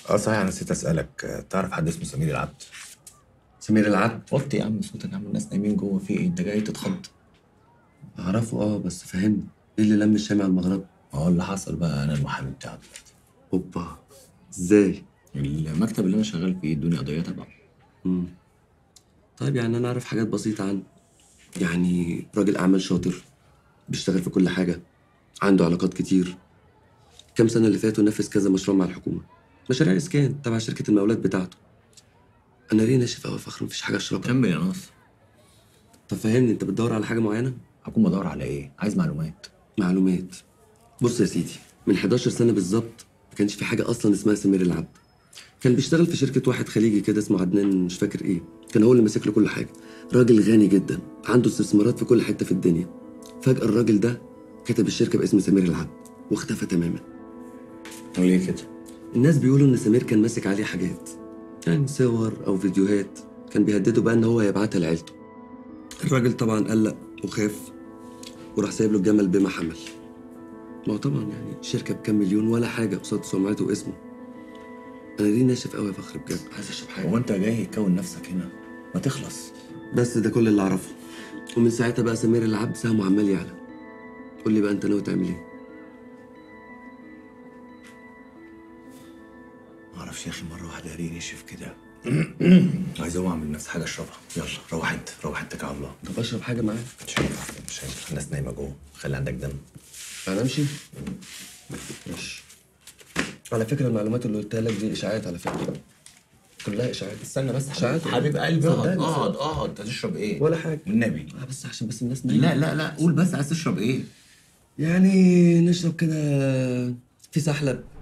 اه صحيح أنا نسيت اسالك آه، تعرف حد اسمه سمير العبد سمير العبد وطي يا عم صوتك يا عم الناس نايمين جوه في ايه انت جاي تتخض اعرفه اه بس فهمني ايه اللي لم الشام على المغرب ما هو اللي حصل بقى انا المحامي بتاعه دلوقتي اوبا ازاي المكتب اللي انا شغال فيه ادوني قضيه تبعه مم. طيب يعني انا اعرف حاجات بسيطه عنه يعني راجل اعمال شاطر بيشتغل في كل حاجه عنده علاقات كتير كام سنه اللي فاتوا نفذ كذا مشروع مع الحكومه مشاريع اسكان تبع شركه المقاولات بتاعته انا ليه ناشف قوي يا فخر مفيش حاجه اشربها كمل يا ناصر طب فهمني انت بتدور على حاجه معينه هكون بدور على ايه عايز معلومات معلومات بص يا سيدي من 11 سنه بالظبط ما كانش في حاجه اصلا اسمها سمير العبد كان بيشتغل في شركه واحد خليجي كده اسمه عدنان مش فاكر ايه كان هو اللي ماسك له كل حاجه راجل غني جدا عنده استثمارات في كل حته في الدنيا فجاه الراجل ده كتب الشركه باسم سمير العبد واختفى تماما وليه كده الناس بيقولوا ان سمير كان ماسك عليه حاجات يعني صور او فيديوهات كان بيهدده بقى ان هو يبعتها لعيلته الراجل طبعا قلق وخاف وراح سايب له الجمل بما حمل ما هو طبعا يعني شركه بكام مليون ولا حاجه قصاد سمعته واسمه انا ليه ناشف قوي يا فخر بجد عايز اشرب حاجه هو انت جاي تكون نفسك هنا ما تخلص بس ده كل اللي اعرفه ومن ساعتها بقى سمير العبد سهمه عمال يعلى قول لي بقى انت ناوي تعمل ايه ما اعرفش يا اخي مره واحده ريقي نشف كده عايز اقوم اعمل نفسي حاجه اشربها يلا روح انت روح انت على الله طب اشرب حاجه معاك مش هينفع مش هينفع الناس نايمه جوه خلي عندك دم انا امشي ماشي على فكره المعلومات اللي قلتها لك دي اشاعات على فكره كلها اشاعات استنى بس إشاعات. حبيب قلبي اقعد صدقني، اقعد اقعد انت هتشرب ايه ولا حاجه والنبي آه بس عشان بس الناس نايمة. لا لا لا قول بس عايز تشرب ايه يعني نشرب كده في سحلب